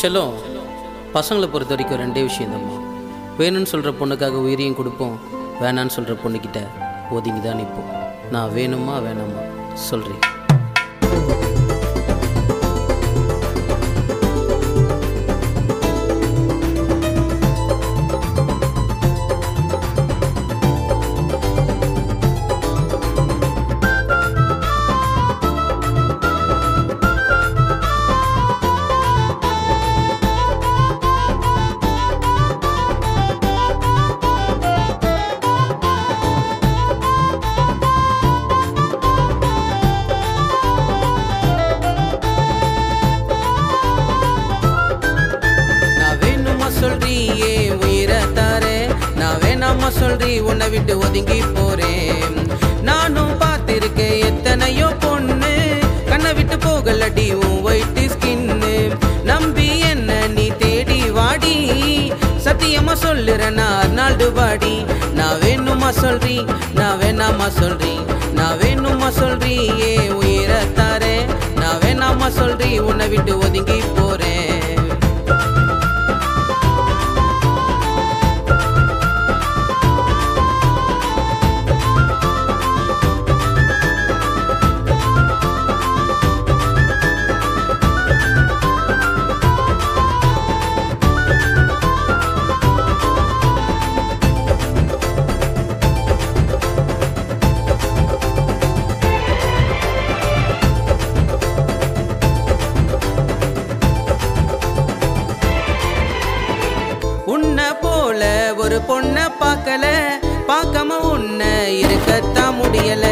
செல்லம் பசங்களை பொறுத்த வரைக்கும் ரெண்டே விஷயம்தாம்மா வேணும்னு சொல்கிற பொண்ணுக்காக உயிரையும் கொடுப்போம் வேணான்னு சொல்கிற பொண்ணுக்கிட்ட ஒதுங்கி தான் நிற்போம் நான் வேணுமா வேணாமா சொல்கிறேன் நான் வேணுமா சொல்றியே உயிரை தாரே நான் வேணாமா சொல்றி உன்னை விட்டு ஒதுங்கி போறேன் நானும் பார்த்திருக்கேன் எத்தனையோ பொண்ணு கண்ணை விட்டு போகலடி உன் ஒயிட் ஸ்கின்னு நம்பி என்ன நீ தேடி வாடி சத்தியமா சொல்லுறேன் நான் அர்னால்டு வாடி நான் வேணுமா சொல்றி நான் வேணாமா சொல்றி நான் வேணுமா சொல்றி ஏ உயிரை தாரே நான் வேணாமா சொல்றி உன்னை விட்டு ஒதுங்கி போறேன் உன்னை போல ஒரு பொண்ண பார்க்கல பார்க்காம உன்னை இருக்கத்தான் முடியல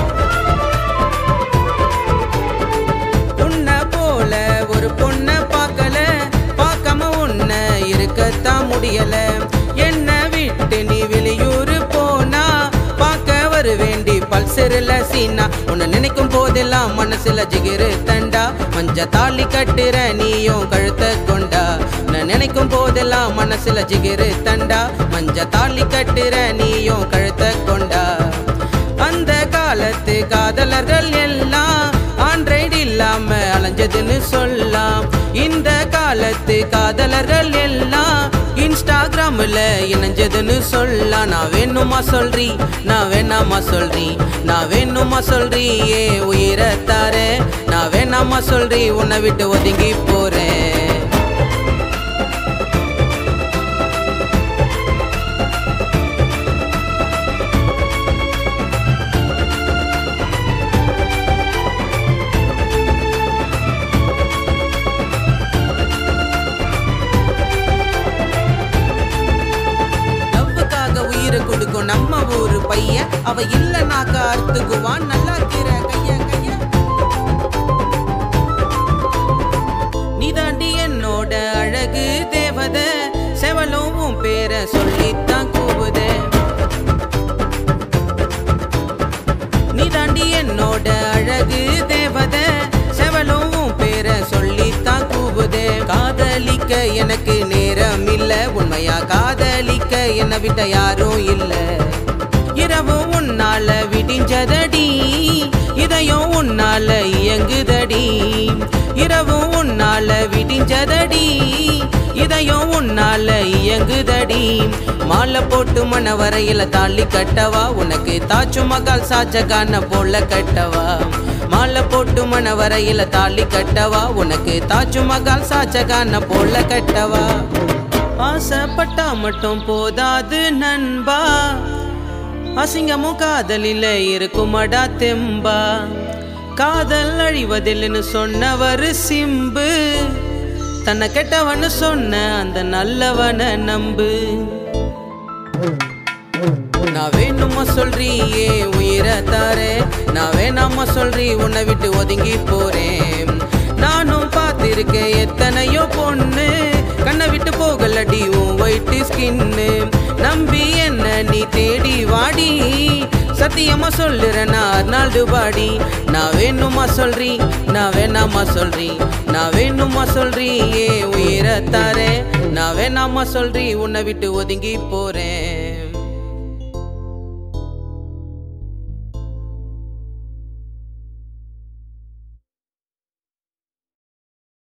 உன்னை போல ஒரு பொண்ண பார்க்கல பார்க்காம உன்னை இருக்கத்தான் முடியல என்ன விட்டு நீ வெளியூர் போனா பார்க்க வருவேண்டி பல்சரில் சீனா உன்னை நினைக்கும் போதெல்லாம் மனசுல ஜிகிரு தண்டா மஞ்ச தாலி கட்டுற நீயும் கழுத்த கொண்டா நான் நினைக்கும் போதெல்லாம் மனசுல ஜிகிரு தண்டா மஞ்ச தாலி கட்டுற நீயும் கழுத்த கொண்டா அந்த காலத்து காதலர்கள் எல்லாம் ஆண்ட்ராய்டு இல்லாம அலைஞ்சதுன்னு சொல்லலாம் இந்த காலத்து காதலர்கள் எல்லாம் இன்ஸ்டாகிராம்ல இணைஞ்சதுன்னு சொல்லலாம் நான் வேணுமா சொல்றி நான் வேணாமா சொல்றி நான் வேணுமா சொல்றி ஏ உயிரை தாரே நான் வேணாமா சொல்றி உன்னை விட்டு ஒதுங்கி போறேன் லவ்வுக்காக உயிரை கொடுக்கும் நம்ம ஊரு பையன் அவ இல்லனாக்க அறுத்துக்குவான் நல்லா இருக்கிற கைய கைய நீதாண்டி என்னோட அழகு தேவத செவலும் உன் பேரை சொல்லித்தான் கூவுதே நீதாண்டி என்னோட அழகு தேவத செவலும் உன் பேரை சொல்லித்தான் கூவுதே காதலிக்க எனக்கு நேரம் இல்ல உண்மையா காதலிக்க என்னை விட்ட யாரும் இல்ல இரவு உன்னால விடிஞ்சதடி இதயம் உன்னால இயங்குதடி இரவு உன்னால விடிஞ்சதடி இதயம் உன்னால இயங்குதடி மாலை போட்டு மன வரையில தாலி கட்டவா உனக்கு தாச்சு மகால் சாச்சகான போல கட்டவா மாலை போட்டு மன வரையில தாலி கட்டவா உனக்கு தாச்சு மகால் சாச்சகான போல கட்டவா ஆசைப்பட்டா மட்டும் போதாது நண்பா அசிங்கமும் காதலில இருக்குமடா தெம்பா காதல் அழிவதில்லைன்னு சொன்னவர் சிம்பு தன்னை கெட்டவன்னு சொன்ன அந்த நல்லவனை நம்பு நான் வேணுமா சொல்றி ஏ உயிரை தாரே நான் வேணாமா சொல்றி உன்னை விட்டு ஒதுங்கி போறேன் நானும் பார்த்திருக்கேன் எத்தனையோ பொண்ணு கண்ணை விட்டு போகலடி உன் ஒயிட் ஸ்கின்னு நம்பி என்ன நீ தேடி வாடி சத்தியமா சொல்லுறேன் நான் அர்னால்டு பாடி நான் வேணுமா சொல்றி நான் வேணாமா சொல்றி நான் வேணுமா சொல்றி ஏ உயிரை தாரே நான் வேணாமா சொல்றி உன்னை விட்டு ஒதுங்கி போறேன்